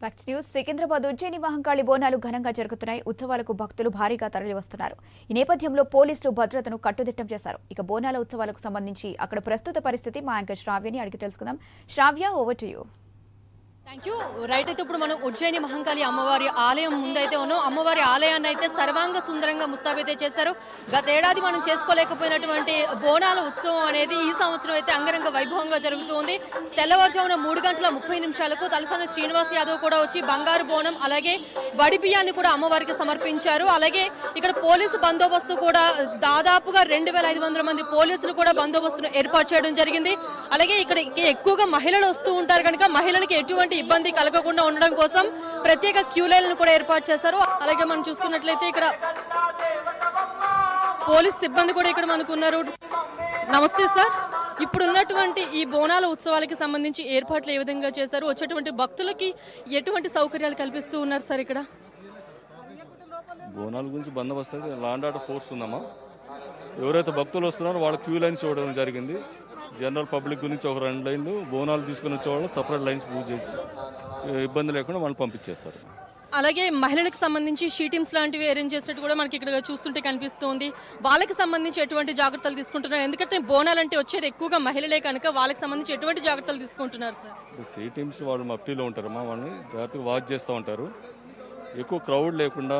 Fax news Secunderabad Ujjaini Mahankali Bonalu ఘనంగా జరుగుతున్నాయి ఉత్సవాలకు భక్తులు భారీగా తరలివస్తున్నారు ఈ నేపథ్యంలో పోలీసులు భద్రతను కట్టుదిట్టం చేశారు ఇక బోనాల ఉత్సవాలకు సంబంధించి అక్కడ ప్రస్తుత పరిస్థితి మా యాంకర్ శ్రావ్యని అడిగి తెలుసుకుందాం Sravya over to you thank you right అయితే ఇప్పుడు మనం ఉజ్జయిని మహంకాళి అమ్మవారి ఆలయం ముందైతే ఉన్నాం అమ్మవారి ఆలయాన్ని అయితే సర్వాంగ సుందరంగా ముస్తాబైతే చేశారు గత ఏడాది మనం చేసుకోలేకపోయినటువంటి బోనాల ఉత్సవం అనేది ఈ సంవత్సరం అయితే అంగరంగ వైభవంగా జరుగుతూ ఉంది తెల్లవారుజామున మూడు గంటల ముప్పై నిమిషాలకు తలసాని శ్రీనివాస్ యాదవ్ కూడా వచ్చి బంగారు బోనం అలాగే వడి బియ్యాన్ని కూడా అమ్మవారికి సమర్పించారు అలాగే ఇక్కడ పోలీసు బందోబస్తు కూడా దాదాపుగా రెండు వేల ఐదు వందల మంది పోలీసులు కూడా బందోబస్తును ఏర్పాటు చేయడం జరిగింది అలాగే ఇక్కడ ఎక్కువగా మహిళలు వస్తూ ఉంటారు కనుక మహిళలకి ఎటువంటి ఇబ్బంది కలగకుండా ఉండడం కోసం ప్రత్యేక క్యూ లైన్లను కూడా ఏర్పాటు చేశారు అలాగే మనం చూసుకున్నట్లయితే ఇక్కడ పోలీస్ సిబ్బంది కూడా ఇక్కడ మనకు ఉన్నారు నమస్తే సార్ ఇప్పుడు ఉన్నటువంటి ఈ బోనాల ఉత్సవాలకి సంబంధించి ఏర్పాట్లు ఏ విధంగా చేశారు వచ్చేటువంటి భక్తులకి ఎటువంటి సౌకర్యాలు కల్పిస్తూ ఉన్నారు సార్ ఇక్కడ బోనాల గురించి బందోబస్తు అయితే లాండ్ ఆర్డర్ ఫోర్స్ ఉందమ్మా ఎవరైతే భక్తులు వస్తున్నారో వాళ్ళ క్యూ లైన్స్ ఇవ్వడం జరిగింది జనరల్ పబ్లిక్ గురించి ఒక రెండు లైన్లు బోనాలు తీసుకుని వచ్చే వాళ్ళు సపరేట్ లైన్స్ పూజ చేసి ఇబ్బంది లేకుండా వాళ్ళు పంపించేస్తారు అలాగే మహిళలకు సంబంధించి షీటింగ్స్ లాంటివి అరేంజ్ చేసినట్టు కూడా మనకి ఇక్కడ చూస్తుంటే కనిపిస్తుంది వాళ్ళకి సంబంధించి ఎటువంటి జాగ్రత్తలు తీసుకుంటున్నారు ఎందుకంటే బోనాలంటే వచ్చేది ఎక్కువగా మహిళలే కనుక వాళ్ళకి సంబంధించి ఎటువంటి జాగ్రత్తలు తీసుకుంటున్నారు సార్ ఇప్పుడు సి టీమ్స్ వాళ్ళు మఫ్టీలో ఉంటారమ్మా వాళ్ళని జాగ్రత్తగా వాచ్ చేస్తూ ఉంటారు ఎక్కువ క్రౌడ్ లేకుండా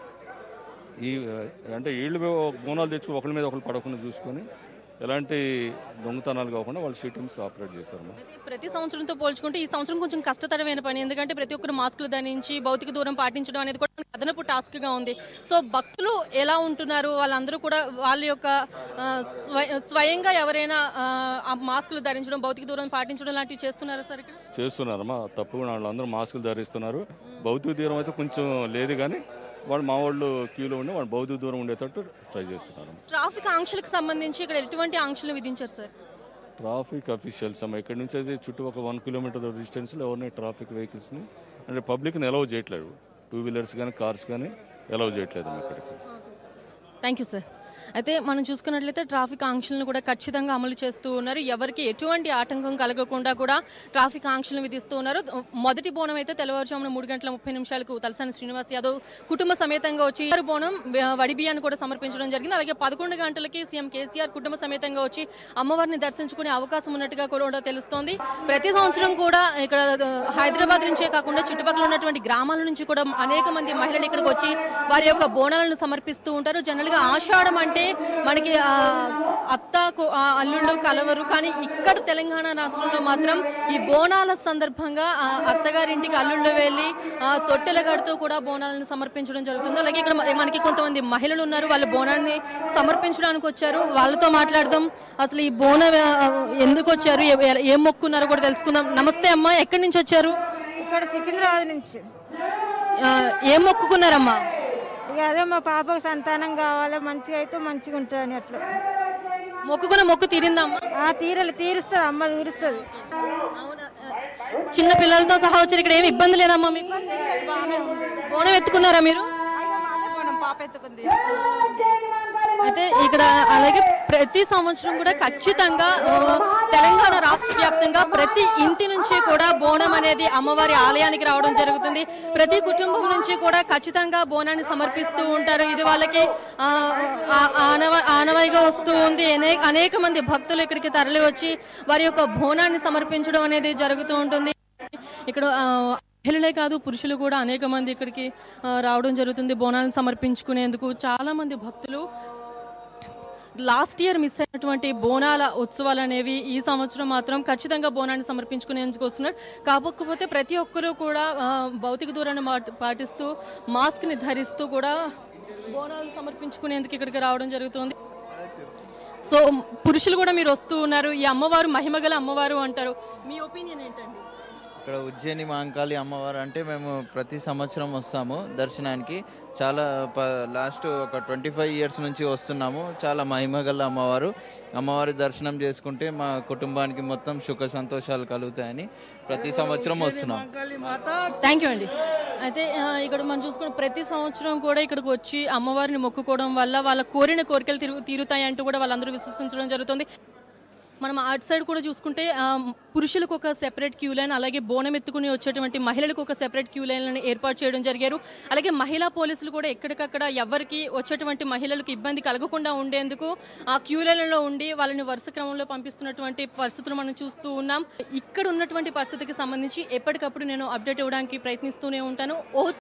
ఈ అంటే వీళ్ళు బోనాలు తెచ్చుకుని ఒకరి మీద ఒకరు పడకుండా చూసుకొని ఎలాంటి దొంగతనాలు కాకుండా వాళ్ళు సి టీమ్స్ ఆపరేట్ చేస్తారమ్మా అయితే ప్రతి సంవత్సరంతో పోల్చుకుంటే ఈ సంవత్సరం కొంచెం కష్టతరమైన పని ఎందుకంటే ప్రతి ఒక్కరు మాస్కులు ధరించి భౌతిక దూరం పాటించడం అనేది కూడా మనకి అదనపు టాస్క్ గా ఉంది సో భక్తులు ఎలా ఉంటున్నారు వాళ్ళందరూ కూడా వాళ్ళ యొక్క ఆ, స్వయ- స్వయంగా ఎవరైనా ఆ, ఆ మాస్కులు ధరించడం భౌతిక దూరం పాటించడం లాంటివి చేస్తున్నారా సార్ ఇక్కడ చేస్తున్నారమ్మా తప్పకుండా వాళ్ళందరూ మాస్కులు ధరిస్తున్నారు భౌతిక దూరం అయితే కొంచెం లేదు కానీ వాళ్ళు మా వాళ్ళు క్యూలో ఉండి వాళ్ళు భౌతిక దూరం ఉండేటట్టు ట్రై చేస్తున్నారు ట్రాఫిక్ ఆంక్షలకు సంబంధించి ఇక్కడ ఎటువంటి ఆంక్షలు విధించారు సార్ ట్రాఫిక్ అఫీషియల్స్ అమ్మ ఇక్కడి నుంచి అయితే చుట్టూ ఒక వన్ కిలోమీటర్ డిస్టెన్స్లో ఎవరిని ట్రాఫిక్ వెహికల్స్ని అంటే పబ్లిక్ని అలౌ చేయట్లేదు టూ వీలర్స్ కానీ కార్స్ కానీ అలౌ చేయట్లేదు అమ్మ ఇక్కడికి థ్యాంక్ యూ సార్ అయితే మనం చూసుకున్నట్లయితే ట్రాఫిక్ ఆంక్షలను కూడా ఖచ్చితంగా అమలు చేస్తూ ఉన్నారు ఎవరికి ఎటువంటి ఆటంకం కలగకుండా కూడా ట్రాఫిక్ ఆంక్షలను విధిస్తూ ఉన్నారు మొదటి బోనం అయితే తెల్లవారుజామున మూడు గంటల ముప్పై నిమిషాలకు తలసాని శ్రీనివాస్ యాదవ్ కుటుంబ సమేతంగా వచ్చి ఇద్దరు బోనం వ- వడి బియ్యాన్ని కూడా సమర్పించడం జరిగింది అలాగే పదకొండు గంటలకి సీఎం కేసీఆర్ కుటుంబ సమేతంగా వచ్చి అమ్మవారిని దర్శించుకునే అవకాశం ఉన్నట్టుగా కూడా తెలుస్తోంది ప్రతి సంవత్సరం కూడా ఇక్కడ ఆ, హైదరాబాద్ నుంచే కాకుండా చుట్టుపక్కల ఉన్నటువంటి గ్రామాల నుంచి కూడా అనేక మంది మహిళలు ఇక్కడికి వచ్చి వారి యొక్క బోనాలను సమర్పిస్తూ ఉంటారు జనరల్ గా ఆషాఢం అంటే మనకి ఆ, అత్త కు- ఆ, అల్లుళ్ళు కలవరు కానీ ఇక్కడ తెలంగాణ రాష్ట్రంలో మాత్రం ఈ బోనాల సందర్భంగా ఆ, అత్తగారింటికి అల్లుళ్ళు వెళ్ళి ఆ, తొట్టెల గడుతూ కూడా బోనాలను సమర్పించడం జరుగుతుంది అలాగే ఇక్కడ మ- మనకి కొంతమంది మహిళలు ఉన్నారు వాళ్ళు బోనాన్ని సమర్పించడానికి వచ్చారు వాళ్ళతో మాట్లాడదాం అసలు ఈ బోనం ఆ, ఎందుకు వచ్చారు ఏ- ఏ- ఏం మొక్కున్నారో కూడా తెలుసుకుందాం నమస్తే అమ్మా ఎక్కడి నుంచి వచ్చారు ఇక్కడ సికింద్రాబాద్ నుంచి ఆ, ఏం మొక్కుకున్నారమ్మా ఇక అదే మా పాపకు సంతానం కావాలి మంచిగా అయితే మంచిగా ఉంటుంది అట్లా మొక్కుకున్న మొక్కు తీరిందమ్మా ఆ తీరలు తీరుస్తుంది అమ్మ తీరుస్తుంది అవునా? చిన్న పిల్లలతో సహా వచ్చారు ఇక్కడ ఏమి ఇబ్బంది లేదమ్మా మీకు బోనం ఎత్తుకున్నారా మీరు పాప ఎత్తుకుంది అయితే ఇక్కడ అలాగే ప్రతి సంవత్సరం కూడా ఖచ్చితంగా ఆ, తెలంగాణ రాష్ట్ర వ్యాప్తంగా ప్రతి ఇంటి నుంచి కూడా బోనం అనేది అమ్మవారి ఆలయానికి రావడం జరుగుతుంది ప్రతి కుటుంబం నుంచి కూడా ఖచ్చితంగా బోనాన్ని సమర్పిస్తూ ఉంటారు ఇది వాళ్ళకి ఆ, ఆ- ఆనవ ఆనవాయిగా వస్తూ ఉంది అనే- అనేక మంది భక్తులు ఇక్కడికి తరలి వచ్చి వారి యొక్క బోనాన్ని సమర్పించడం అనేది జరుగుతూ ఉంటుంది ఇక్కడ ఆ, మహిళలే కాదు పురుషులు కూడా అనేక మంది ఇక్కడికి ఆ, రావడం జరుగుతుంది బోనాలను సమర్పించుకునేందుకు చాలా మంది భక్తులు లాస్ట్ ఇయర్ మిస్ అయినటువంటి బోనాల ఉత్సవాలు అనేవి ఈ సంవత్సరం మాత్రం ఖచ్చితంగా బోనాన్ని సమర్పించుకునేందుకు వస్తున్నారు కాకపోతే ప్రతి ఒక్కరూ కూడా ఆ, భౌతిక దూరాన్ని మాట్- పాటిస్తూ మాస్క్ని ధరిస్తూ కూడా బోనాలు సమర్పించుకునేందుకు ఇక్కడికి రావడం జరుగుతుంది సో పురుషులు కూడా మీరు వస్తూ ఉన్నారు ఈ అమ్మవారు మహిమగల అమ్మవారు అంటారు మీ ఒపీనియన్ ఏంటండి ఇక్కడ ఉజ్జయిని మహంకాళి అమ్మవారు అంటే మేము ప్రతి సంవత్సరం వస్తాము దర్శనానికి చాలా ప లాస్ట్ ఒక ట్వంటీ ఫైవ్ ఇయర్స్ నుంచి వస్తున్నాము చాలా మహిమగల అమ్మవారు అమ్మవారి దర్శనం చేసుకుంటే మా కుటుంబానికి మొత్తం సుఖ సంతోషాలు కలుగుతాయని ప్రతి సంవత్సరం వస్తున్నాం థ్యాంక్ యూ అండి అయితే ఆ, ఇక్కడ మనం చూసుకున్న ప్రతి సంవత్సరం కూడా ఇక్కడికి వచ్చి అమ్మవారిని మొక్కుకోవడం వల్ల వాళ్ళ కోరిన కోరికలు తిరుగు తీరుతాయి అంటూ కూడా వాళ్ళందరూ విశ్వసించడం జరుగుతుంది మనం అటు సైడ్ కూడా చూసుకుంటే ఆ, పురుషులకు ఒక సెపరేట్ క్యూ లైన్ అలాగే బోనం ఎత్తుకుని వచ్చేటువంటి మహిళలకు ఒక సెపరేట్ క్యూ లైన్లను ఏర్పాటు చేయడం జరిగారు అలాగే మహిళా పోలీసులు కూడా ఎక్కడికక్కడ ఎవరికి వచ్చేటువంటి మహిళలకు ఇబ్బంది కలగకుండా ఉండేందుకు ఆ క్యూ లైన్లలో ఉండి వాళ్ళని వరుస క్రమంలో పంపిస్తున్నటువంటి పరిస్థితులు మనం చూస్తూ ఉన్నాం ఇక్కడ ఉన్నటువంటి పరిస్థితికి సంబంధించి ఎప్పటికప్పుడు నేను అప్డేట్ ఇవ్వడానికి ప్రయత్నిస్తూనే ఉంటాను ఓ